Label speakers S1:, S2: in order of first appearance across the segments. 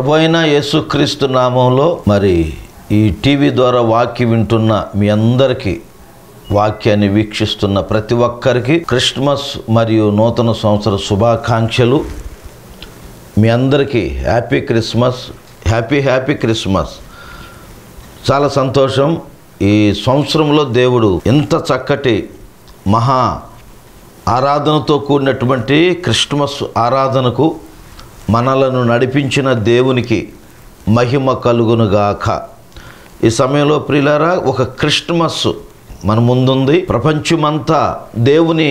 S1: ప్రభు అయిన యేసుక్రీస్తు నామంలో మరి ఈ టీవీ ద్వారా వాక్యం వింటున్న మీ అందరికీ వాక్యాన్ని వీక్షిస్తున్న ప్రతి ఒక్కరికి క్రిస్మస్ మరియు నూతన సంవత్సర శుభాకాంక్షలు మీ అందరికీ happy Christmas happy happy Christmas చాలా సంతోషం ఈ సంవత్సరంలో దేవుడు ఎంత చక్కటి మహా ఆరాధనతో కూడినటువంటి క్రిస్మస్ ఆరాధనకు మనలను నడిపించిన దేవునికి మహిమ కలుగునుగాక ఈ సమయంలో ప్రియులారా ఒక క్రిస్మస్ మన ముందుంది ప్రపంచమంతా దేవుని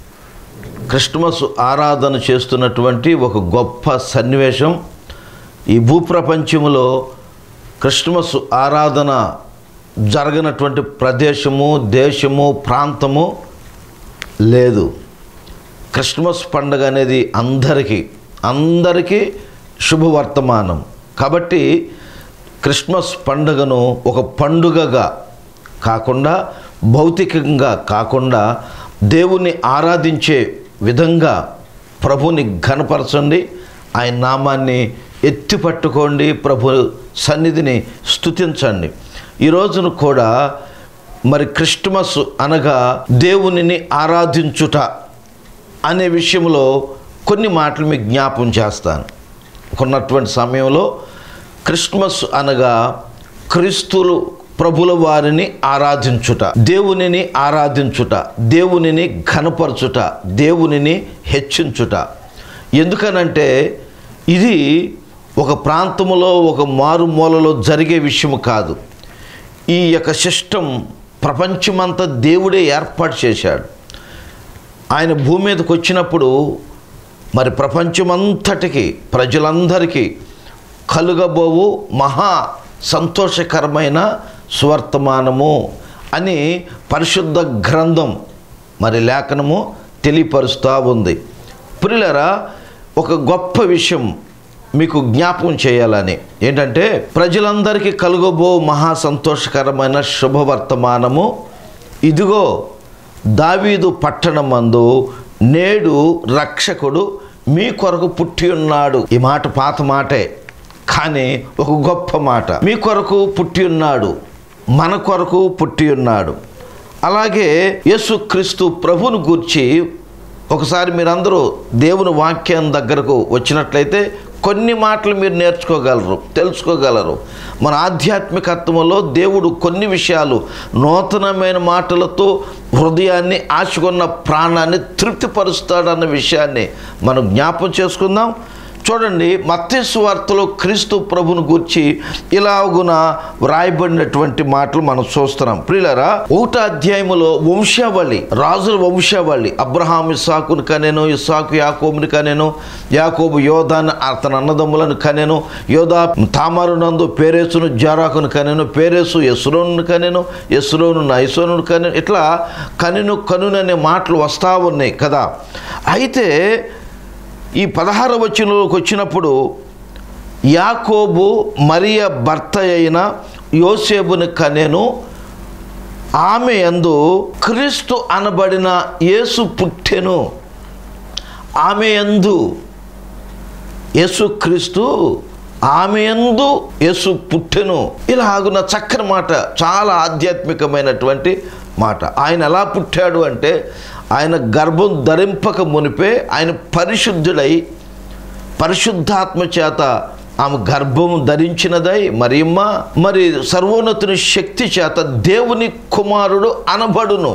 S1: క్రిస్మస్ ఆరాధన చేస్తున్నటువంటి ఒక గొప్ప సన్నివేశం ఈ భూప్రపంచంలో క్రిస్మస్ ఆరాధన జరగనటువంటి ప్రదేశము దేశము ప్రాంతము లేదు క్రిస్మస్ పండుగ అనేది అందరికీ అందరికీ శుభవర్తమానం కాబట్టి క్రిస్మస్ పండుగను ఒక పండుగగా కాకుండా భౌతికంగా కాకుండా దేవుని ఆరాధించే విధంగా ప్రభుని ఘనపరచండి ఆయన నామాన్ని ఎత్తి పట్టుకోండి ప్రభు సన్నిధిని స్తుతించండి ఈ రోజున కూడా మరి క్రిస్మస్ అనగా దేవునిని ఆరాధించుట అనే విషయంలో కొన్ని మాటలు మీకు జ్ఞాపం చేస్తాను కొన్నటువంటి సమయంలో క్రిస్మస్ అనగా క్రీస్తులు ప్రభుల వారిని ఆరాధించుట దేవునిని ఆరాధించుట దేవునిని ఘనపరచుట దేవునిని హెచ్చించుట ఎందుకనంటే ఇది ఒక ప్రాంతంలో ఒక మారుమూలలో జరిగే విషయం కాదు ఈ యొక్క సిస్టమ్ ప్రపంచమంతా దేవుడే ఏర్పాటు చేశాడు ఆయన భూమి మీదకి వచ్చినప్పుడు మరి ప్రపంచమంతటికి ప్రజలందరికీ కలుగబోవు మహా సంతోషకరమైన స్వర్తమానము అని పరిశుద్ధ గ్రంథం మరి లేఖనము తెలియపరుస్తూ ఉంది ప్రియులరా ఒక గొప్ప విషయం మీకు జ్ఞాపకం చేయాలని ఏంటంటే ప్రజలందరికీ కలుగబో మహా సంతోషకరమైన శుభవర్తమానము ఇదిగో దావీదు పట్టణమందు నేడు రక్షకుడు మీ కొరకు పుట్టి ఉన్నాడు ఈ మాట పాత మాటే కానీ ఒక గొప్ప మాట మీ కొరకు పుట్టి ఉన్నాడు మన కొరకు పుట్టి ఉన్నాడు అలాగే యేసుక్రీస్తు ప్రభును గూర్చి ఒకసారి మీరందరూ దేవుని వాక్యం దగ్గరకు వచ్చినట్లయితే కొన్ని మాటలు మీరు నేర్చుకోగలరు తెలుసుకోగలరు మన ఆధ్యాత్మికత్వంలో దేవుడు కొన్ని విషయాలు నూతనమైన మాటలతో హృదయాన్ని ఆశకున్న ప్రాణాన్ని తృప్తిపరుస్తాడన్న విషయాన్ని మనం జ్ఞాపం చేసుకుందాం చూడండి మత్తేసు వార్తలో క్రీస్తు ప్రభును గూర్చి ఇలాగున వ్రాయబడినటువంటి మాటలు మనం చూస్తున్నాం ప్రియులరా ఒకటో అధ్యాయములో వంశావళి రాజుల వంశావళి అబ్రహాం ఇసాకును కనెను ఇసాకు యాకోబుని కనెను యాకోబు యోధాన్ని అతని అన్నదమ్ములను కనెను యోధా తామారు నందు పేరేసును జారాకును కనెను పేరేసు యశ్రోను కనెను యశ్రోను నైసోను కనెను ఇట్లా కనెను కనును అనే మాటలు వస్తూ ఉన్నాయి కదా అయితే ఈ పదహార వచనంలోకి వచ్చినప్పుడు యాకోబు మరియ భర్త అయిన యోసేపుని కనెను ఆమె యందు క్రీస్తు అనబడిన యేసు పుట్టెను ఆమె యందు యేసుక్రీస్తు ఆమె యందు యేసు పుట్టెను ఇలాగున్న చక్కని మాట చాలా ఆధ్యాత్మికమైనటువంటి మాట ఆయన ఎలా పుట్టాడు అంటే ఆయన గర్భం ధరింపక మునిపే ఆయన పరిశుద్ధుడై పరిశుద్ధాత్మ చేత ఆమె గర్భం ధరించినదై మరియమ్మ మరి సర్వోన్నతుని శక్తి చేత దేవుని కుమారుడు అనబడును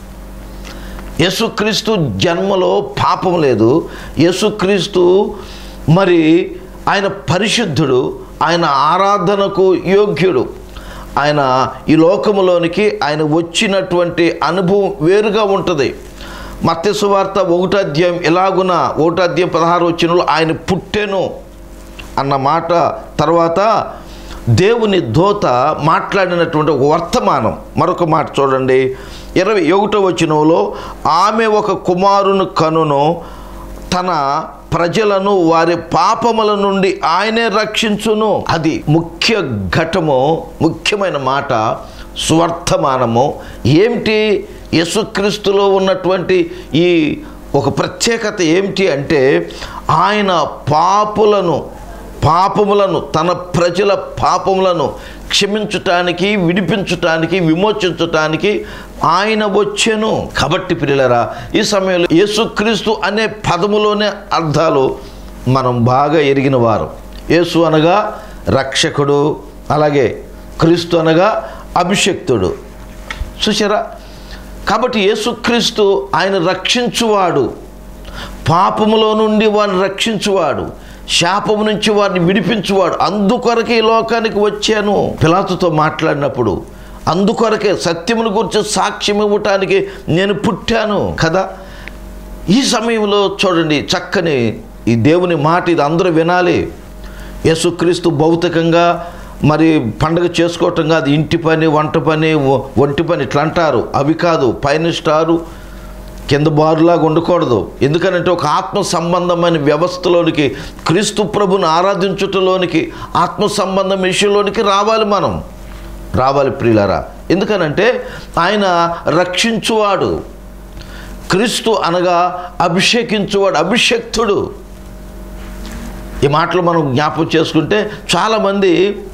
S1: యేసుక్రీస్తు జన్మలో పాపం లేదు యేసుక్రీస్తు మరి ఆయన పరిశుద్ధుడు ఆయన ఆరాధనకు యోగ్యుడు ఆయన ఈ లోకములోనికి ఆయన వచ్చినటువంటి అనుభవం వేరుగా ఉంటుంది మత్స్సు వార్త ఒకటో అధ్యాయం ఎలాగున ఒకటో అధ్యాయం పదహారు వచ్చినలో ఆయన పుట్టెను అన్న మాట తర్వాత దేవుని దోత మాట్లాడినటువంటి ఒక వర్తమానం మరొక మాట చూడండి ఇరవై ఒకటో వచనంలో ఆమె ఒక కుమారుని కనును తన ప్రజలను వారి పాపముల నుండి ఆయనే రక్షించును అది ముఖ్య ఘటము ముఖ్యమైన మాట స్వర్తమానము ఏమిటి యేసుక్రీస్తులో ఉన్నటువంటి ఈ ఒక ప్రత్యేకత ఏమిటి అంటే ఆయన పాపులను పాపములను తన ప్రజల పాపములను క్షమించటానికి విడిపించటానికి విమోచించటానికి ఆయన వచ్చెను కాబట్టి పిల్లరా ఈ సమయంలో యేసుక్రీస్తు అనే పదములోనే అర్థాలు మనం బాగా ఎరిగిన వారు యేసు అనగా రక్షకుడు అలాగే క్రీస్తు అనగా అభిషక్తుడు చూసారా కాబట్టి యేసుక్రీస్తు ఆయన రక్షించువాడు పాపములో నుండి వారిని రక్షించువాడు శాపము నుంచి వారిని విడిపించువాడు అందుకొరకే ఈ లోకానికి వచ్చాను పిలాతుతో మాట్లాడినప్పుడు అందుకొరకే సత్యమును గురించి సాక్ష్యం ఇవ్వటానికి నేను పుట్టాను కదా ఈ సమయంలో చూడండి చక్కని ఈ దేవుని మాట ఇది అందరూ వినాలి యేసుక్రీస్తు భౌతికంగా మరి పండగ చేసుకోవటం కాదు ఇంటి పని వంట పని ఒ- ఒంటి పని ఇట్లా అంటారు అవి కాదు పైన స్టారు కింద బారులాగా ఉండకూడదు ఎందుకనంటే ఒక ఆత్మ సంబంధమైన వ్యవస్థలోనికి క్రీస్తు ప్రభుని ఆరాధించుటలోనికి ఆత్మ సంబంధం విషయంలోనికి రావాలి మనం రావాలి ప్రియులారా ఎందుకనంటే ఆయన రక్షించువాడు క్రీస్తు అనగా అభిషేకించువాడు అభిషక్తుడు ఈ మాటలు మనం జ్ఞాపకం చేసుకుంటే చాలామంది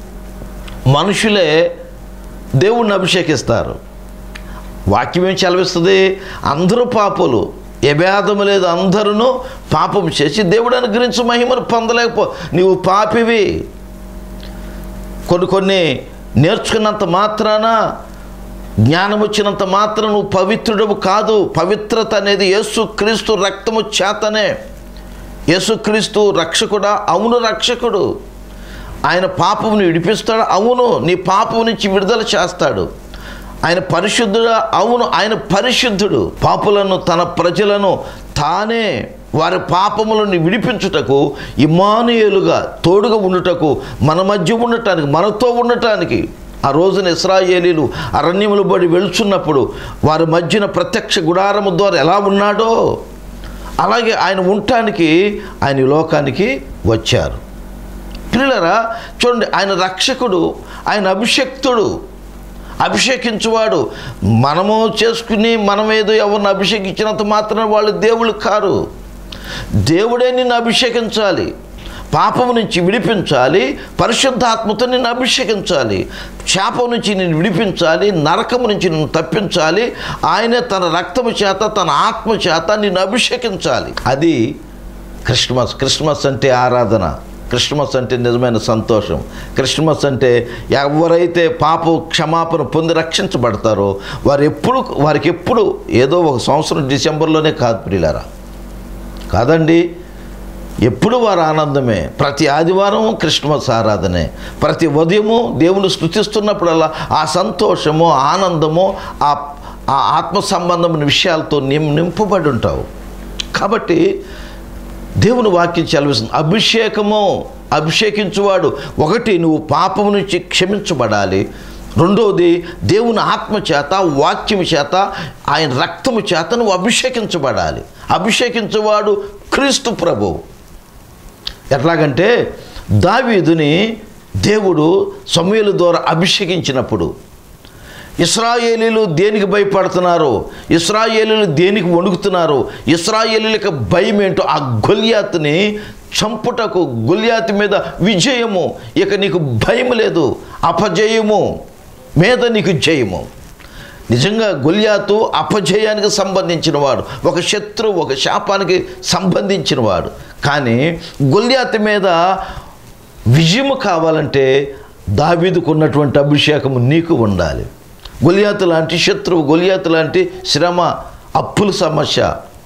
S1: మనుషులే దేవుణ్ణి అభిషేకిస్తారు వాక్యం ఏం చలవిస్తుంది అందరూ పాపులు ఏ భేదము లేదు అందరూ పాపం చేసి దేవుడు అనుగ్రహించు మహిమను పొందలేకపో నీవు పాపివి కొన్ని కొన్ని నేర్చుకున్నంత మాత్రాన జ్ఞానం వచ్చినంత మాత్రం నువ్వు పవిత్రుడవు కాదు పవిత్రత అనేది యేసు క్రీస్తు రక్తము చేతనే యేసుక్రీస్తు రక్షకుడా అవును రక్షకుడు ఆయన పాపముని విడిపిస్తాడు అవును నీ పాపం నుంచి విడుదల చేస్తాడు ఆయన పరిశుద్ధుడా అవును ఆయన పరిశుద్ధుడు పాపులను తన ప్రజలను తానే వారి పాపములను విడిపించుటకు ఇమానుయేలుగా తోడుగా ఉండుటకు మన మధ్య ఉండటానికి మనతో ఉండటానికి ఆ రోజున ఇస్రాయేలీలు అరణ్యములు బడి వెళ్తున్నప్పుడు వారి మధ్యన ప్రత్యక్ష గుడారము ద్వారా ఎలా ఉన్నాడో అలాగే ఆయన ఉండటానికి ఆయన ఈ లోకానికి వచ్చారు పిల్లరా చూడండి ఆయన రక్షకుడు ఆయన అభిషక్తుడు అభిషేకించువాడు మనము చేసుకుని మనమేదో ఎవరిని అభిషేకించినంత మాత్రం వాళ్ళు దేవుళ్ళు కారు దేవుడే నిన్ను అభిషేకించాలి పాపం నుంచి విడిపించాలి పరిశుద్ధాత్మతో నిన్ను అభిషేకించాలి శాపం నుంచి నిన్ను విడిపించాలి నరకము నుంచి నిన్ను తప్పించాలి ఆయనే తన రక్తము చేత తన ఆత్మ చేత నిన్ను అభిషేకించాలి అది క్రిస్మస్ క్రిస్మస్ అంటే ఆరాధన క్రిస్మస్ అంటే నిజమైన సంతోషం క్రిస్మస్ అంటే ఎవరైతే పాప క్షమాపణ పొంది రక్షించబడతారో వారు ఎప్పుడు వారికి ఎప్పుడు ఏదో ఒక సంవత్సరం డిసెంబర్లోనే కాదు ప్రియులారా కాదండి ఎప్పుడు వారు ఆనందమే ప్రతి ఆదివారం క్రిస్మస్ ఆరాధనే ప్రతి ఉదయము దేవుని స్థుతిస్తున్నప్పుడల్లా ఆ సంతోషము ఆనందము ఆ ఆ ఆత్మ సంబంధమైన విషయాలతో నిం నింపబడి ఉంటావు కాబట్టి దేవుని వాక్యం చదివిస్తుంది అభిషేకము అభిషేకించువాడు ఒకటి నువ్వు పాపము నుంచి క్షమించబడాలి రెండవది దేవుని ఆత్మ చేత వాక్యము చేత ఆయన రక్తము చేత నువ్వు అభిషేకించబడాలి అభిషేకించువాడు క్రీస్తు ప్రభువు ఎట్లాగంటే దావీదుని దేవుడు సమూయేలు ద్వారా అభిషేకించినప్పుడు ఇస్రాయేలీలు దేనికి భయపడుతున్నారు ఇస్రాయేలీలు దేనికి వణుకుతున్నారు ఇస్రాయేలీలకు భయం ఏంటో ఆ గొల్యాతుని చంపుటకు గొల్యాతు మీద విజయము ఇక నీకు భయం లేదు అపజయము మీద నీకు జయము నిజంగా గొల్యాతు అపజయానికి సంబంధించినవాడు ఒక శత్రువు ఒక శాపానికి సంబంధించినవాడు కానీ గొల్యాతు మీద విజయము కావాలంటే దావీదుకు ఉన్నటువంటి అభిషేకము నీకు ఉండాలి గొలియాతు లాంటి శత్రువు గొలియాతు లాంటి శ్రమ అప్పుల సమస్య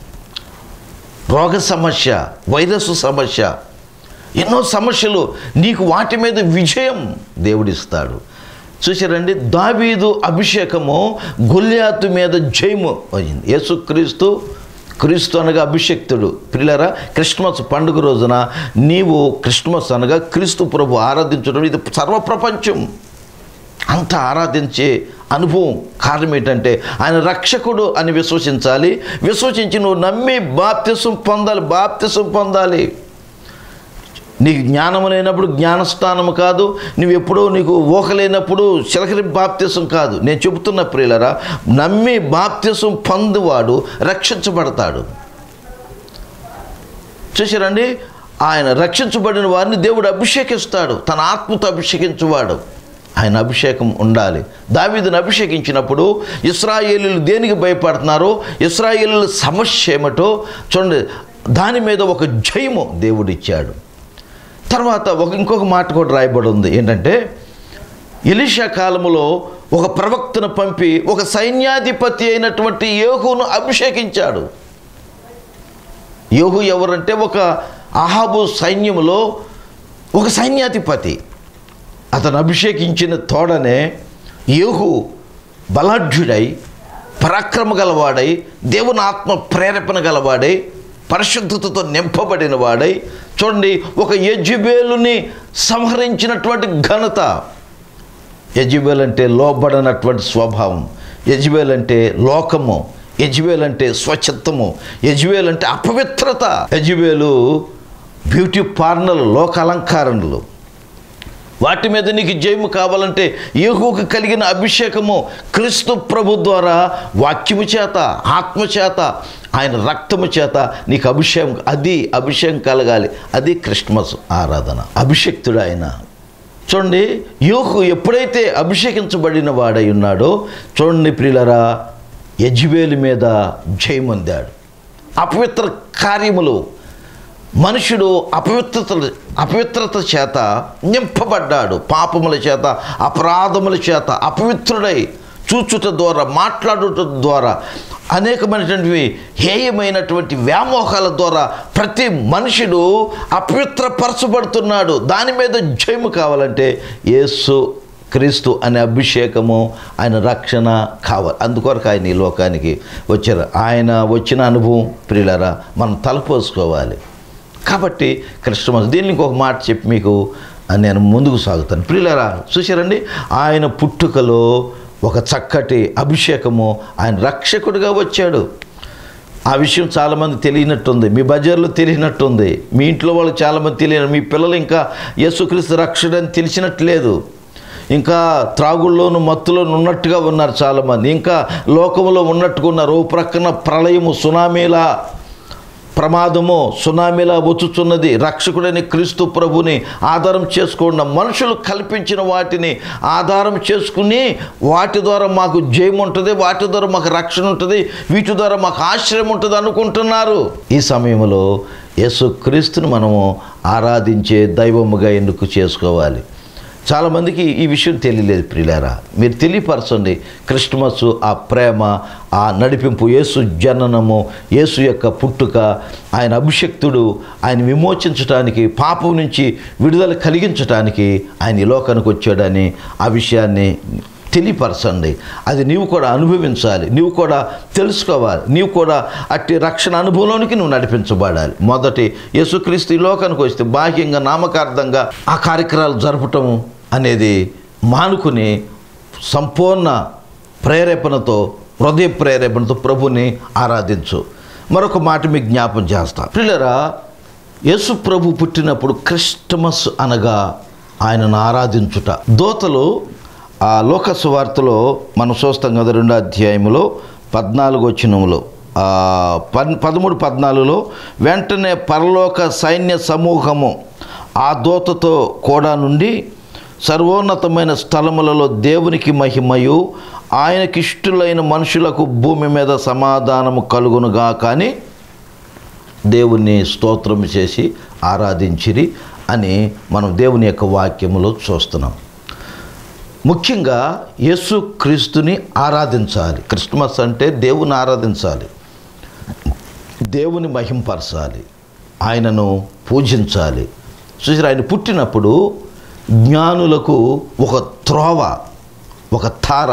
S1: రోగ సమస్య వైరస్ సమస్య ఎన్నో సమస్యలు నీకు వాటి మీద విజయం దేవుడిస్తాడు చూసారండి దావీదు అభిషేకము గొల్యాతు మీద జయము అయింది యేసుక్రీస్తు క్రీస్తు అనగా అభిషక్తుడు పిల్లరా క్రిస్మస్ పండుగ రోజున నీవు క్రిస్మస్ అనగా క్రీస్తు ప్రభు ఆరాధించడం ఇది సర్వప్రపంచం అంత ఆరాధించే అనుభవం కారణం ఏంటంటే ఆయన రక్షకుడు అని విశ్వసించాలి విశ్వసించి నువ్వు నమ్మి బాప్తిసం పొందాలి బాప్తిసం పొందాలి నీకు జ్ఞానం లేనప్పుడు జ్ఞానస్థానం కాదు నువ్వు ఎప్పుడో నీకు ఊహ లేనప్పుడు చిలకరి బాప్తిసం కాదు నేను చెబుతున్న ప్రియులరా నమ్మి బాప్తిసం పొందువాడు రక్షించబడతాడు చూసారండి ఆయన రక్షించబడిన వారిని దేవుడు అభిషేకిస్తాడు తన ఆత్మతో అభిషేకించువాడు ఆయన అభిషేకం ఉండాలి దావీదుని అభిషేకించినప్పుడు ఇస్రాయేలీలు దేనికి భయపడుతున్నారో ఇస్రాయేలీల సమస్య ఏమిటో చూడండి దాని మీద ఒక జయము దేవుడిచ్చాడు తర్వాత ఒక ఇంకొక మాట కూడా రాయబడి ఉంది ఏంటంటే ఎలిషా కాలములో ఒక ప్రవక్తను పంపి ఒక సైన్యాధిపతి అయినటువంటి యోహును అభిషేకించాడు యోహు ఎవరంటే ఒక అహాబు సైన్యములో ఒక సైన్యాధిపతి అతను అభిషేకించిన తోడనే యోహు బలాఢ్యుడై పరాక్రమ గలవాడై దేవుని ఆత్మ ప్రేరేపణ గలవాడై పరిశుద్ధతతో నింపబడిన వాడై చూడండి ఒక యజ్బేలుని సంహరించినటువంటి ఘనత యజ్బేల్ అంటే లోబడనటువంటి స్వభావం యజ్బేల్ అంటే లోకము యజ్బేల్ అంటే స్వచ్ఛత్వము యజ్బేల్ అంటే అపవిత్రత యజ్బేలు బ్యూటీ పార్లర్లు లోక అలంకారణలు వాటి మీద నీకు జయము కావాలంటే ఏహోకు కలిగిన అభిషేకము క్రీస్తు ప్రభు ద్వారా వాక్యము చేత ఆత్మ చేత ఆయన రక్తము చేత నీకు అభిషేకం అది అభిషేకం కలగాలి అది క్రిస్మస్ ఆరాధన అభిషక్తుడు ఆయన చూడండి యోహు ఎప్పుడైతే అభిషేకించబడిన వాడై ఉన్నాడో చూడండి ప్రియులరా యజ్బేలు మీద జయమొందాడు అపవిత్ర కార్యములు మనుషుడు అపవిత్రత అపవిత్రత చేత నింపబడ్డాడు పాపముల చేత అపరాధముల చేత అపవిత్రుడై చూచుట ద్వారా మాట్లాడుట ద్వారా అనేకమైనటువంటివి హేయమైనటువంటి వ్యామోహాల ద్వారా ప్రతి మనుషుడు అపవిత్రపరచబడుతున్నాడు దాని మీద జయము కావాలంటే యేసు క్రీస్తు అనే అభిషేకము ఆయన రక్షణ కావాలి అందుకొరకు ఆయన ఈ లోకానికి వచ్చారు ఆయన వచ్చిన అనుభవం ప్రియులరా మనం తలపోసుకోవాలి కాబట్టి క్రిస్టమస్ దీన్ని ఇంకొక మాట చెప్పి మీకు నేను ముందుకు సాగుతాను ప్రియులరా చూసారండి ఆయన పుట్టుకలో ఒక చక్కటి అభిషేకము ఆయన రక్షకుడిగా వచ్చాడు ఆ విషయం చాలామంది తెలియనట్టుంది మీ బజార్లో తెలియనట్టుంది మీ ఇంట్లో వాళ్ళు చాలామంది తెలియదు మీ పిల్లలు ఇంకా యేసుక్రీస్తు రక్షడని తెలిసినట్లేదు ఇంకా త్రాగుల్లోను మత్తులోను ఉన్నట్టుగా ఉన్నారు చాలామంది ఇంకా లోకంలో ఉన్నట్టుగా ఉన్నారు ఓ ప్రక్కన ప్రళయము సునామీలా ప్రమాదము సునామీలా వచ్చుచున్నది రక్షకుడైన క్రీస్తు ప్రభుని ఆధారం చేసుకున్న మనుషులు కల్పించిన వాటిని ఆధారం చేసుకుని వాటి ద్వారా మాకు జయం ఉంటుంది వాటి ద్వారా మాకు రక్షణ ఉంటుంది వీటి ద్వారా మాకు ఆశ్రయం ఉంటుంది అనుకుంటున్నారు ఈ సమయంలో యేసు క్రీస్తుని మనము ఆరాధించే దైవముగా ఎందుకు చేసుకోవాలి చాలామందికి ఈ విషయం తెలియలేదు ప్రియులారా మీరు తెలియపరచండి క్రిస్మస్ ఆ ప్రేమ ఆ నడిపింపు యేసు జననము యేసు యొక్క పుట్టుక ఆయన అభిషక్తుడు ఆయన విమోచించడానికి పాపం నుంచి విడుదల కలిగించడానికి ఆయన ఈ లోకానికి వచ్చాడని ఆ విషయాన్ని తెలియపరచండి అది నీవు కూడా అనుభవించాలి నీవు కూడా తెలుసుకోవాలి నీవు కూడా అట్టి రక్షణ అనుభవంలోనికి నువ్వు నడిపించబడాలి మొదటి యేసుక్రీస్తు ఈ లోకానికి వస్తే బాహ్యంగా నామకార్థంగా ఆ కార్యక్రమాలు జరపటం అనేది మానుకుని సంపూర్ణ ప్రేరేపణతో హృదయ ప్రేరేపణతో ప్రభుని ఆరాధించు మరొక మాట మీకు జ్ఞాపం చేస్తా పిల్లరా యేసు ప్రభు పుట్టినప్పుడు క్రిస్టమస్ అనగా ఆయనను ఆరాధించుట దోతలు ఆ లోకస్ వార్తలో మనం చూస్తాం కదా రెండో అధ్యాయంలో పద్నాలుగు వచ్చినములో ఆ, పన్ పదమూడు పద్నాలుగులో వెంటనే పరలోక సైన్య సమూహము ఆ దూతతో కూడా నుండి సర్వోన్నతమైన స్థలములలో దేవునికి మహిమయు ఆయనకిష్టులైన మనుషులకు భూమి మీద సమాధానము కలుగునుగా కానీ దేవుణ్ణి స్తోత్రం చేసి ఆరాధించిరి అని మనం దేవుని యొక్క వాక్యములో చూస్తున్నాం ముఖ్యంగా యేసు క్రీస్తుని ఆరాధించాలి క్రిస్మస్ అంటే దేవుని ఆరాధించాలి దేవుని మహింపరచాలి ఆయనను పూజించాలి చూసారు ఆయన పుట్టినప్పుడు జ్ఞానులకు ఒక త్రోవ ఒక తార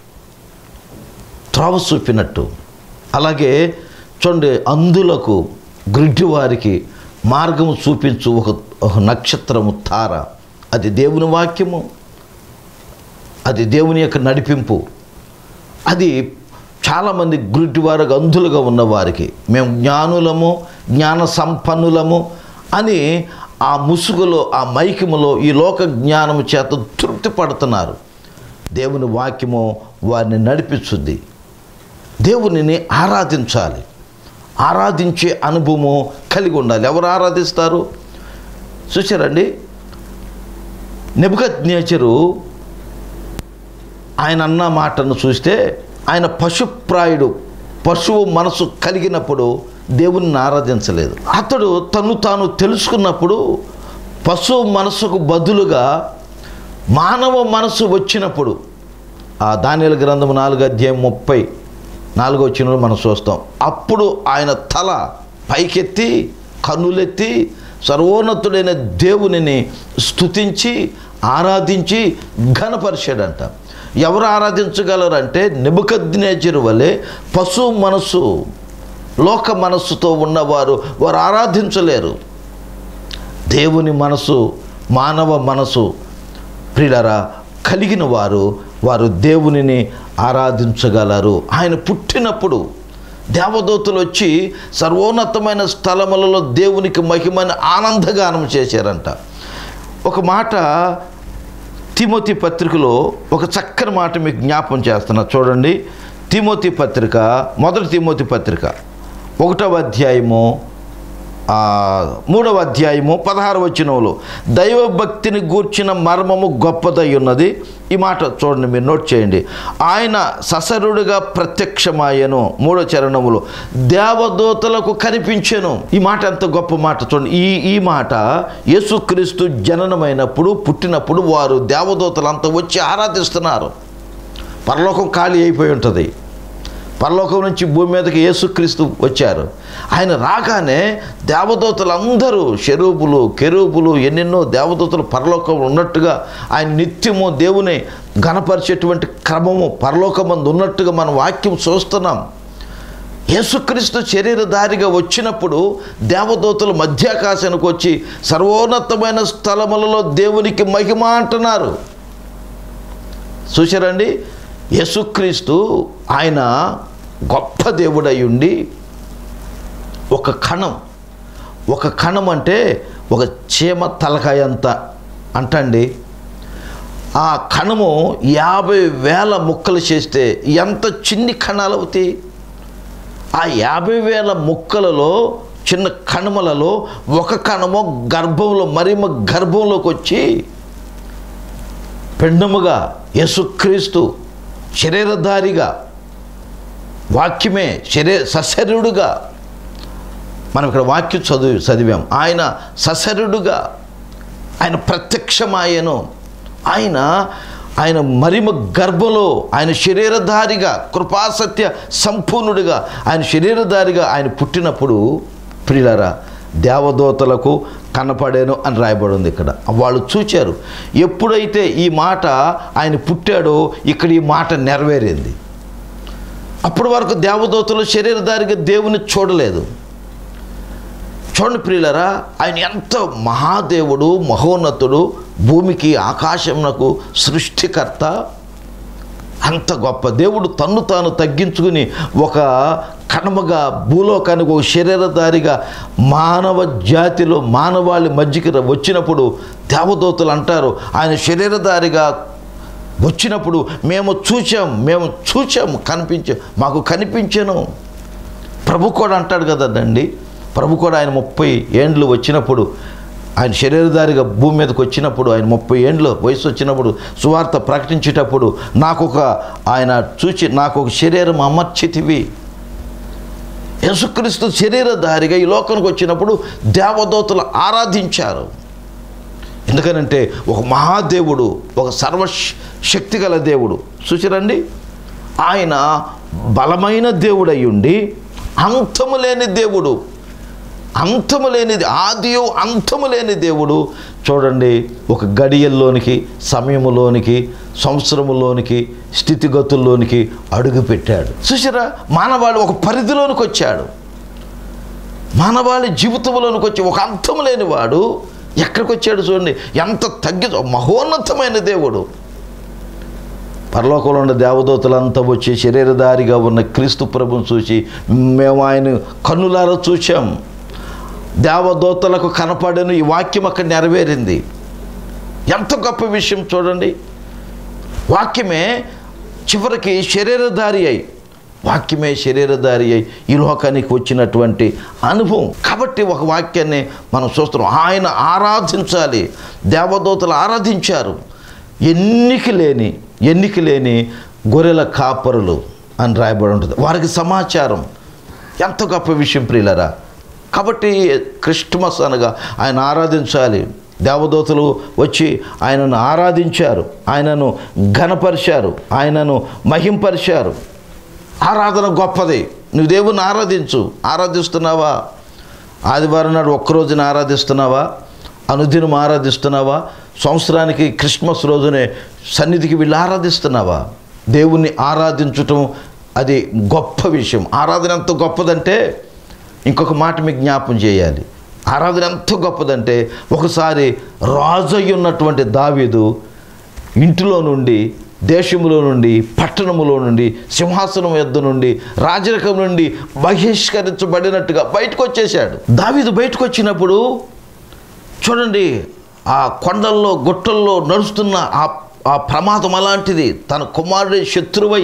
S1: త్రోవ చూపినట్టు అలాగే చూడండి అందులకు గ్రిడ్డివారికి మార్గము చూపించు ఒక ఒక నక్షత్రము తార అది దేవుని వాక్యము అది దేవుని యొక్క నడిపింపు అది చాలామంది గురిటివారుగా అంధులుగా ఉన్నవారికి మేము జ్ఞానులము జ్ఞాన సంపన్నులము అని ఆ ముసుగులో ఆ మైకములో ఈ లోక జ్ఞానము చేత తృప్తి పడుతున్నారు దేవుని వాక్యము వారిని నడిపిస్తుంది దేవునిని ఆరాధించాలి ఆరాధించే అనుభవము కలిగి ఉండాలి ఎవరు ఆరాధిస్తారు చూసారండి నెబుకత్ నేచరు ఆయన అన్న మాటను చూస్తే ఆయన పశుప్రాయుడు పశువు మనసు కలిగినప్పుడు దేవుణ్ణి ఆరాధించలేదు అతడు తను తాను తెలుసుకున్నప్పుడు పశువు మనసుకు బదులుగా మానవ మనసు వచ్చినప్పుడు ఆ దానిల గ్రంథం నాలుగు అధ్యాయం ముప్పై నాలుగో వచ్చిన మనం చూస్తాం అప్పుడు ఆయన తల పైకెత్తి కన్నులెత్తి సర్వోన్నతుడైన దేవునిని స్తుతించి ఆరాధించి ఘనపరిచాడంట ఎవరు ఆరాధించగలరంటే నిబుకద్నేచరు వలె పశువు మనసు లోక మనస్సుతో ఉన్నవారు వారు ఆరాధించలేరు దేవుని మనసు మానవ మనసు ప్రియులరా కలిగిన వారు వారు దేవునిని ఆరాధించగలరు ఆయన పుట్టినప్పుడు దేవదూతలు వచ్చి సర్వోన్నతమైన స్థలములలో దేవునికి మహిమని ఆనందగానం చేశారంట ఒక మాట తిమోతి పత్రికలో ఒక చక్కని మాట మీకు జ్ఞాపం చేస్తున్నా చూడండి తిమోతి పత్రిక మొదటి తిమోతి పత్రిక ఒకటవ అధ్యాయము ఆ, మూడవ అధ్యాయము పదహారు వచనంలో దైవభక్తిని గూర్చిన మర్మము గొప్పదై ఉన్నది ఈ మాట చూడండి మీరు నోట్ చేయండి ఆయన ససరుడుగా ప్రత్యక్షమాయను మూడో చరణములో దేవదూతలకు కనిపించెను ఈ మాట ఎంత గొప్ప మాట చూడండి ఈ ఈ మాట యేసుక్రీస్తు జననమైనప్పుడు పుట్టినప్పుడు వారు దేవదూతలంతా వచ్చి ఆరాధిస్తున్నారు పరలోకం ఖాళీ అయిపోయి ఉంటుంది పరలోకం నుంచి భూమి మీదకి యేసుక్రీస్తు వచ్చారు ఆయన రాగానే దేవదూతలందరూ షెరూబులు కెరూబులు ఎన్నెన్నో దేవదూతలు పరలోకం ఉన్నట్టుగా ఆయన నిత్యము దేవుని గణపరిచేటువంటి క్రమము పరలోకమందు ఉన్నట్టుగా మన వాక్యం చూస్తున్నాం యేసుక్రీస్తు శరీరధారిగా వచ్చినప్పుడు దేవదూతలు మధ్యాకాశానికి వచ్చి సర్వోన్నతమైన స్థలములలో దేవునికి మహిమ అంటున్నారు చూశారండి యేసుక్రీస్తు ఆయన గొప్ప దేవుడై ఉండి ఒక కణం ఒక కణం అంటే ఒక చీమ తలకాయ అంత అంటండి ఆ కణము యాభై వేల ముక్కలు చేస్తే ఎంత చిన్ని కణాలు అవుతాయి ఆ యాభై వేల ముక్కలలో చిన్న కణములలో ఒక కణము గర్భంలో మరిమ గర్భంలోకి వచ్చి పిండముగా యేసుక్రీస్తు శరీరధారిగా వాక్యమే శరీర సశరీరుడుగా మనం ఇక్కడ వాక్యం చదువు చదివాం ఆయన సశరీరుడుగా ఆయన ప్రత్యక్షమాయను ఆయన ఆయన మరిమ గర్భంలో ఆయన శరీరధారిగా కృపాసత్య సంపూర్ణుడిగా ఆయన శరీరధారిగా ఆయన పుట్టినప్పుడు ప్రియులరా దేవదూతలకు కనపడాను అని రాయబడి ఉంది ఇక్కడ వాళ్ళు చూచారు ఎప్పుడైతే ఈ మాట ఆయన పుట్టాడో ఇక్కడ ఈ మాట నెరవేరింది అప్పటి వరకు దేవదూతలు శరీరధారిగా దేవుని చూడలేదు చూడండి ప్రియులరా ఆయన ఎంత మహాదేవుడు మహోన్నతుడు భూమికి ఆకాశమునకు సృష్టికర్త అంత గొప్ప దేవుడు తన్ను తాను తగ్గించుకుని ఒక కణముగా భూలోకానికి ఒక శరీరధారిగా మానవ జాతిలో మానవాళి మధ్యకి ర- వచ్చినప్పుడు దేవదూతలు అంటారు ఆయన శరీరధారిగా వచ్చినప్పుడు మేము చూచాం మేము చూచాం కనిపించాం మాకు కనిపించను ప్రభు కూడా అంటాడు కదండి ప్రభు కూడా ఆయన ముప్పై ఏండ్లు వచ్చినప్పుడు ఆయన శరీరధారిగా భూమి మీదకి వచ్చినప్పుడు ఆయన ముప్పై ఏండ్లు వయసు వచ్చినప్పుడు సువార్త ప్రకటించేటప్పుడు నాకు ఒక ఆయన చూచి నాకు ఒక శరీరం అమర్చితివి యేసుక్రీస్తు శరీరధారిగా ఈ లోకానికి వచ్చినప్పుడు దేవదూతలు ఆరాధించారు ఎందుకనంటే ఒక మహాదేవుడు ఒక సర్వ శక్తి గల దేవుడు చూసిరండి ఆయన బలమైన దేవుడై ఉండి అంతము లేని దేవుడు అంతము లేనిది ఆదియో అంతము లేని దేవుడు చూడండి ఒక గడియల్లోనికి సమయములోనికి సంవత్సరములోనికి స్థితిగతుల్లోనికి అడుగు పెట్టాడు చూసారా మానవాళి ఒక పరిధిలోనికి వచ్చాడు మానవాళి జీవితంలోనికి వచ్చి ఒక అంతం లేని వాడు ఎక్కడికి వచ్చాడు చూడండి ఎంత తగ్గి మహోన్నతమైన దేవుడు పరలోకంలో ఉన్న దేవదూతలంతా వచ్చి శరీరధారిగా ఉన్న క్రీస్తు ప్రభుని చూసి మేము ఆయన కన్నులారా చూచాం దేవదూతలకు కనపడను ఈ వాక్యం అక్కడ నెరవేరింది ఎంత గొప్ప విషయం చూడండి వాక్యమే చివరికి శరీరధారి అయి వాక్యమే శరీరధారి అయి ఈ లోకానికి వచ్చినటువంటి అనుభవం కాబట్టి ఒక వాక్యాన్ని మనం చూస్తున్నాం ఆయన ఆరాధించాలి దేవదూతలు ఆరాధించారు ఎన్నిక లేని ఎన్నిక లేని గొర్రెల కాపరులు అని రాయబడి ఉంటుంది వారికి సమాచారం ఎంత గొప్ప విషయం ప్రియులరా కాబట్టి క్రిస్టమస్ అనగా ఆయన ఆరాధించాలి దేవదూతలు వచ్చి ఆయనను ఆరాధించారు ఆయనను ఘనపరిచారు ఆయనను మహింపరిచారు ఆరాధన గొప్పది నువ్వు దేవుని ఆరాధించు ఆరాధిస్తున్నావా ఆదివారం నాడు ఒక్కరోజున ఆరాధిస్తున్నావా అనుదినం ఆరాధిస్తున్నావా సంవత్సరానికి క్రిస్మస్ రోజునే సన్నిధికి వెళ్ళి ఆరాధిస్తున్నావా దేవుణ్ణి ఆరాధించటం అది గొప్ప విషయం ఆరాధన ఎంత గొప్పదంటే ఇంకొక మాట మీకు జ్ఞాపం చేయాలి ఆరాధన ఎంత గొప్పదంటే ఒకసారి రాజు అయి ఉన్నటువంటి దావీదు ఇంటిలో నుండి దేశములో నుండి పట్టణములో నుండి సింహాసనం యొద్ద నుండి రాజరికం నుండి బహిష్కరించబడినట్టుగా బయటకు వచ్చేసాడు దావీదు బయటకు వచ్చినప్పుడు చూడండి ఆ కొండల్లో గుట్టల్లో నడుస్తున్న ఆ ఆ ప్రమాదం అలాంటిది తన కుమారుడి శత్రువై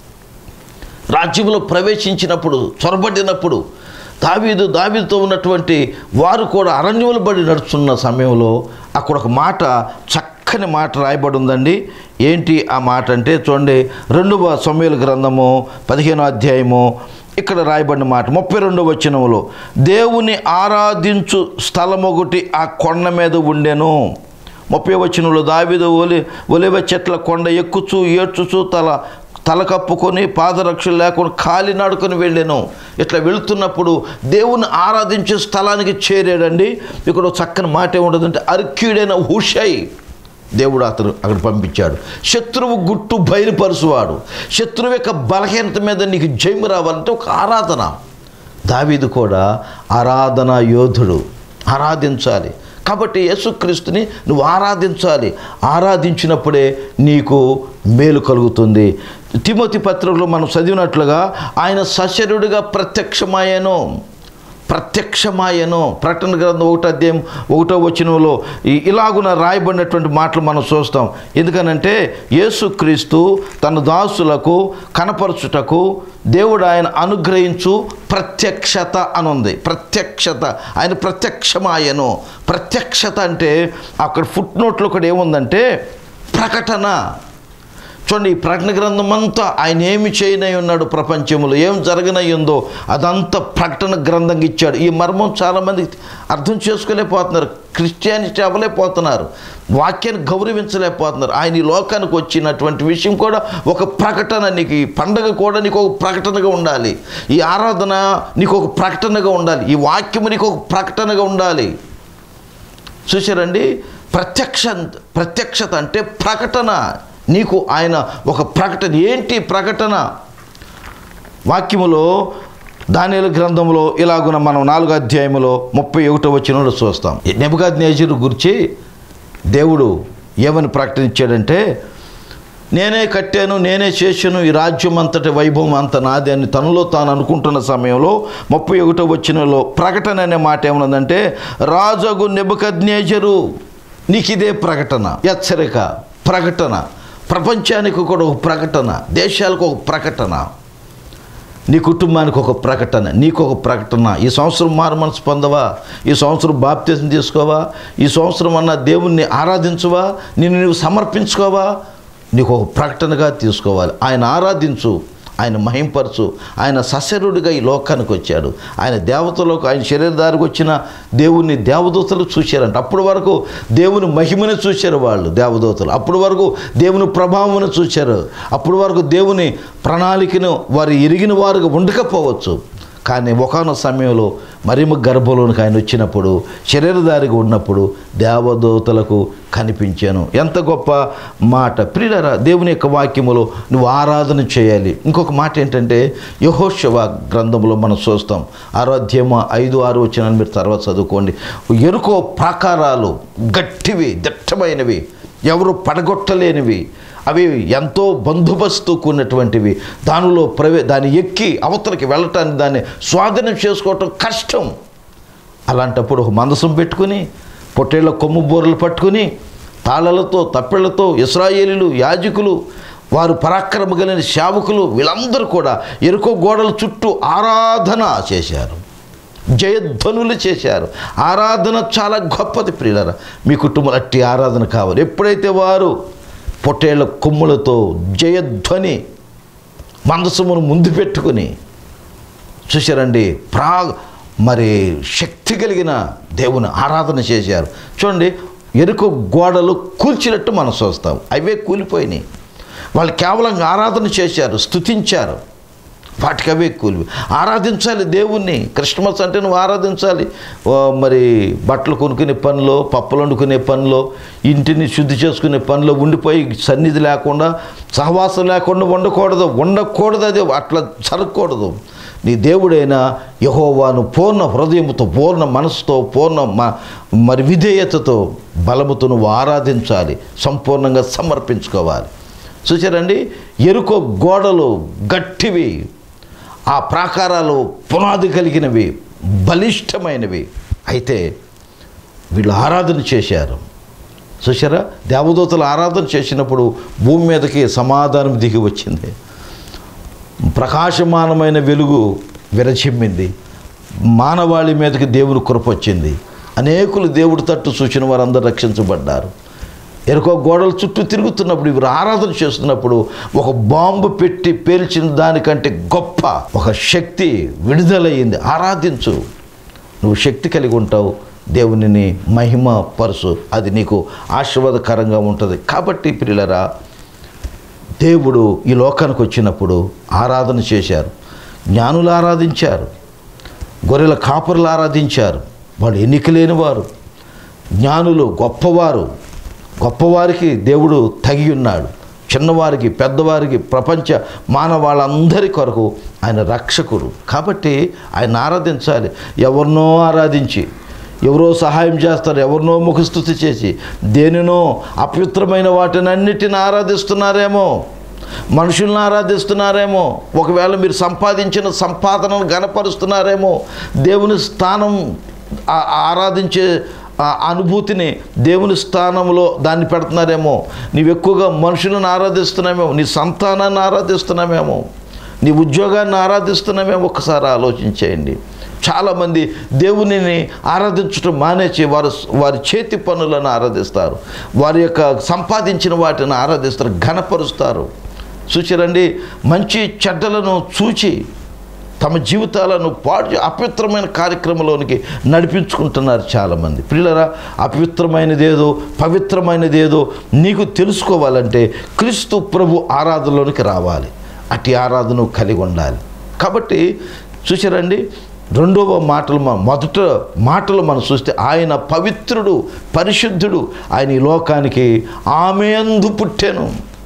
S1: రాజ్యంలో ప్రవేశించినప్పుడు చొరబడినప్పుడు దావీదు దావీదుతో ఉన్నటువంటి వారు కూడా అరణ్యములు బడి నడుస్తున్న సమయంలో అక్కడ ఒక మాట చక్కని మాట రాయబడి ఉందండి ఏంటి ఆ మాట అంటే చూడండి రెండవ సమయాల గ్రంథము పదిహేనో అధ్యాయము ఇక్కడ రాయబడిన మాట ముప్పై రెండవ వచనములో దేవుని ఆరాధించు స్థలం ఒకటి ఆ కొండ మీద ఉండెను ముప్పై వచనంలో దావిదు ఒలి ఒలివ చెట్ల కొండ ఎక్కుచూ ఏడ్చుచూ తల తల కప్పుకొని పాదరక్షలు లేకుండా కాలి నడుకొని వెళ్ళాను ఇట్లా వెళుతున్నప్పుడు దేవుని ఆరాధించే స్థలానికి చేరాడండి ఇక్కడ ఒక చక్కని మాట ఏముంటుందంటే అర్క్యుడైన హుషై దేవుడు అతను అక్కడ పంపించాడు శత్రువు గుట్టు బయలుపరుచువాడు శత్రువు యొక్క బలహీనత మీద నీకు జయము రావాలంటే ఒక ఆరాధన దావీదు కూడా ఆరాధనా యోధుడు ఆరాధించాలి కాబట్టి యేసుక్రీస్తుని నువ్వు ఆరాధించాలి ఆరాధించినప్పుడే నీకు మేలు కలుగుతుంది తిమోతి పత్రికలో మనం చదివినట్లుగా ఆయన సశరుడిగా ప్రత్యక్షమయ్యాను ప్రత్యక్షమాయను ప్రకటన గ్రంథం ఒకటో అధ్యాయం ఒకటో వచనంలో ఈ- ఇలాగున రాయబడినటువంటి మాటలు మనం చూస్తాం ఎందుకనంటే యేసుక్రీస్తు తన దాసులకు కనపరచుటకు దేవుడు ఆయన అనుగ్రహించు ప్రత్యక్షత అనుంది ప్రత్యక్షత ఆయన ప్రత్యక్షమాయను ప్రత్యక్షత అంటే అక్కడ ఫుట్ నోట్లో కూడా ఏముందంటే ప్రకటన చూడండి ఈ ప్రకటన గ్రంథం అంతా ఆయన ఏమి చేయనై ఉన్నాడు ప్రపంచంలో ఏం జరగనై ఉందో అదంతా ప్రకటన గ్రంథంగా ఇచ్చాడు ఈ మర్మం చాలామంది అర్థం చేసుకోలేకపోతున్నారు క్రిస్టియానిటీ అవ్వలేకపోతున్నారు వాక్యాన్ని గౌరవించలేకపోతున్నారు ఆయన ఈ లోకానికి వచ్చినటువంటి విషయం కూడా ఒక ప్రకటన నీకు ఈ పండగ కూడా నీకు ఒక ప్రకటనగా ఉండాలి ఈ ఆరాధన నీకు ఒక ప్రకటనగా ఉండాలి ఈ వాక్యము నీకు ఒక ప్రకటనగా ఉండాలి చూసారండి ప్రత్యక్ష ప్రత్యక్షత అంటే ప్రకటన నీకు ఆయన ఒక ప్రకటన ఏంటి ప్రకటన వాక్యములో దానిల గ్రంథంలో ఇలాగున మనం నాలుగో అధ్యాయములో ముప్పై ఒకటో వచ్చినలో చూస్తాం నెబగాద్ నేజరు గురించి దేవుడు ఏమని ప్రకటించాడంటే నేనే కట్టాను నేనే చేశాను ఈ రాజ్యం అంతటి వైభవం అంత నాది అని తనలో తాను అనుకుంటున్న సమయంలో ముప్పై ఒకటో వచ్చినలో ప్రకటన అనే మాట ఏమన్నదంటే రాజగు నెబకజ్ఞేజరు నీకు ఇదే ప్రకటన హెచ్చరిక ప్రకటన ప్రపంచానికి కూడా ఒక ప్రకటన దేశాలకు ఒక ప్రకటన నీ కుటుంబానికి ఒక ప్రకటన నీకు ఒక ప్రకటన ఈ సంవత్సరం మారు మనసు పొందవా ఈ సంవత్సరం బాప్తీసం తీసుకోవా ఈ సంవత్సరం అన్న దేవుణ్ణి ఆరాధించవా నిన్ను నువ్వు సమర్పించుకోవా నీకు ఒక ప్రకటనగా తీసుకోవాలి ఆయన ఆరాధించు ఆయన మహింపరచు ఆయన సశరుడిగా ఈ లోకానికి వచ్చాడు ఆయన దేవతలకు ఆయన శరీరదారికి వచ్చిన దేవుని దేవదూతలు చూశారంట అప్పటి వరకు దేవుని మహిమను చూశారు వాళ్ళు దేవదూతలు అప్పటి వరకు దేవుని ప్రభావమును చూశారు అప్పటి వరకు దేవుని ప్రణాళికను వారు ఎరిగిన వారుగా ఉండకపోవచ్చు కానీ ఒకనొక సమయంలో మరిమ గర్భంలోనికి ఆయన వచ్చినప్పుడు శరీరధారిగా ఉన్నప్పుడు దేవదూతలకు కనిపించాను ఎంత గొప్ప మాట ప్రియులరా దేవుని యొక్క వాక్యములో నువ్వు ఆరాధన చేయాలి ఇంకొక మాట ఏంటంటే యహోశవ గ్రంథంలో మనం చూస్తాం ఆరోధ్యమ ఐదు ఆరు వచ్చిన మీరు తర్వాత చదువుకోండి ఎరుకో ప్రాకారాలు గట్టివి దట్టమైనవి ఎవరు పడగొట్టలేనివి అవి ఎంతో బందోబస్తు కూడినటువంటివి దానిలో ప్రవే దాన్ని ఎక్కి అవతలకి వెళ్ళటానికి దాన్ని స్వాధీనం చేసుకోవటం కష్టం అలాంటప్పుడు ఒక మందసం పెట్టుకుని పొట్టేళ్ల కొమ్ము బోర్లు పట్టుకుని తాళలతో తప్పెళ్లతో ఇస్రాయేలీలు యాజకులు వారు పరాక్రమ కలిగిన సేవకులు వీళ్ళందరూ కూడా ఎరుకో గోడల చుట్టూ ఆరాధన చేశారు జయధ్వనులు చేశారు ఆరాధన చాలా గొప్పది ప్రియులరా మీ కుటుంబం అట్టి ఆరాధన కావాలి ఎప్పుడైతే వారు పొట్టేళ్ల కొమ్ములతో జయధ్వని మందసమును ముందు పెట్టుకుని చూశారండి ప్రా మరి శక్తి కలిగిన దేవుని ఆరాధన చేశారు చూడండి ఎరుక గోడలు కూల్చినట్టు మనం చూస్తాం అవే కూలిపోయినాయి వాళ్ళు కేవలం ఆరాధన చేశారు స్తుతించారు వాటికి అవే కూలి ఆరాధించాలి దేవుణ్ణి క్రిస్మస్ అంటే నువ్వు ఆరాధించాలి ఓ మరి బట్టలు కొనుక్కునే పనిలో పప్పులు వండుకునే పనిలో ఇంటిని శుద్ధి చేసుకునే పనిలో ఉండిపోయి సన్నిధి లేకుండా సహవాసం లేకుండా ఉండకూడదు ఉండకూడదు అది అట్లా జరగకూడదు నీ దేవుడైన యహోవాను పూర్ణ హృదయంతో పూర్ణ మనసుతో పూర్ణ మ- మరి విధేయతతో బలముతో నువ్వు ఆరాధించాలి సంపూర్ణంగా సమర్పించుకోవాలి చూసారండి ఎరుకో గోడలు గట్టివి ఆ ప్రాకారాలు పునాది కలిగినవి బలిష్టమైనవి అయితే వీళ్ళు ఆరాధన చేశారు చూసారా దేవదూతలు ఆరాధన చేసినప్పుడు భూమి మీదకి సమాధానం దిగి వచ్చింది ప్రకాశమానమైన వెలుగు విరచిమ్మింది మానవాళి మీదకి దేవుని కృప వచ్చింది అనేకులు దేవుడి తట్టు సూచన వారందరూ రక్షించబడ్డారు ఎరుకో గోడల చుట్టూ తిరుగుతున్నప్పుడు ఇవి ఆరాధన చేస్తున్నప్పుడు ఒక బాంబు పెట్టి పేల్చిన దానికంటే గొప్ప ఒక శక్తి విడుదలయ్యింది ఆరాధించు నువ్వు శక్తి కలిగి ఉంటావు దేవునిని మహిమ పరుసు అది నీకు ఆశీర్వాదకరంగా ఉంటుంది కాబట్టి పిల్లరా దేవుడు ఈ లోకానికి వచ్చినప్పుడు ఆరాధన చేశారు జ్ఞానులు ఆరాధించారు గొర్రెల కాపరులు ఆరాధించారు వాళ్ళు ఎన్నిక లేని వారు జ్ఞానులు గొప్పవారు గొప్పవారికి దేవుడు తగి ఉన్నాడు చిన్నవారికి పెద్దవారికి ప్రపంచ మానవాళ్ళందరి కొరకు ఆయన రక్షకుడు కాబట్టి ఆయన ఆరాధించాలి ఎవరినో ఆరాధించి ఎవరో సహాయం చేస్తారు ఎవరినో ముఖస్థుతి చేసి దేనినో అపవిత్రమైన వాటిని అన్నిటిని ఆరాధిస్తున్నారేమో మనుషుల్ని ఆరాధిస్తున్నారేమో ఒకవేళ మీరు సంపాదించిన సంపాదనను గనపరుస్తున్నారేమో దేవుని స్థానం ఆ- ఆరాధించే ఆ అనుభూతిని దేవుని స్థానంలో దాన్ని పెడుతున్నారేమో నీవు ఎక్కువగా మనుషులను ఆరాధిస్తున్నామేమో నీ సంతానాన్ని ఆరాధిస్తున్నామేమో నీ ఉద్యోగాన్ని ఆరాధిస్తున్నామేమో ఒకసారి ఆలోచించేయండి చాలామంది దేవునిని ఆరాధించడం మానేసి వారు వారి చేతి పనులను ఆరాధిస్తారు వారి యొక్క సంపాదించిన వాటిని ఆరాధిస్తారు ఘనపరుస్తారు చూచారండి మంచి చెడ్డలను చూచి తమ జీవితాలను పాడు అపవిత్రమైన కార్యక్రమంలోనికి నడిపించుకుంటున్నారు చాలామంది పిల్లరా అపవిత్రమైనదేదో పవిత్రమైనదేదో నీకు తెలుసుకోవాలంటే క్రీస్తు ప్రభు ఆరాధనలోనికి రావాలి అట్టి ఆరాధన కలిగి ఉండాలి కాబట్టి చూసారండి రెండవ మాటలు మన మొదట మాటలు మనం చూస్తే ఆయన పవిత్రుడు పరిశుద్ధుడు ఆయన ఈ లోకానికి ఆమె పుట్టాను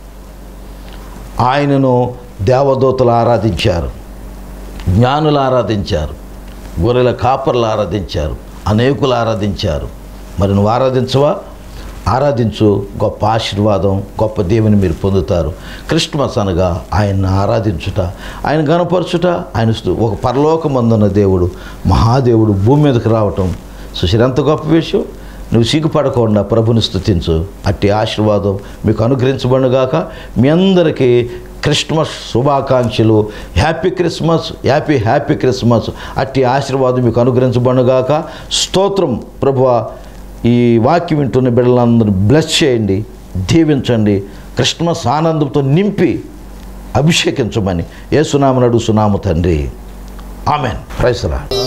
S1: ఆయనను దేవదూతలు ఆరాధించారు జ్ఞానులు ఆరాధించారు గొర్రెల కాపర్లు ఆరాధించారు అనేకులు ఆరాధించారు మరి నువ్వు ఆరాధించవా ఆరాధించు గొప్ప ఆశీర్వాదం గొప్ప దేవుని మీరు పొందుతారు క్రిస్మస్ అనగా ఆయన్ని ఆరాధించుట ఆయన గనపరచుట ఆయన స్తు- ఒక పరలోకమందున్న దేవుడు మహాదేవుడు భూమి మీదకి రావటం సుశీర్ ఎంత గొప్ప విషయం నువ్వు సిగ్గుపడకుండా ప్రభుని స్తుతించు అట్టి ఆశీర్వాదం మీకు అనుగ్రహించబడుగాక మీ అందరికీ క్రిస్మస్ శుభాకాంక్షలు happy Christmas happy happy Christmas అట్టి ఆశీర్వాదం మీకు అనుగ్రహించబడుగాక స్తోత్రం ప్రభువ ఈ వాక్యం వింటున్న బిడ్డలందరూ బ్లెస్ చేయండి దీవించండి క్రిస్మస్ ఆనందంతో నింపి అభిషేకించమని ఏ సునామనడు సునాము తండ్రి ఆమెన్ ప్రైసరా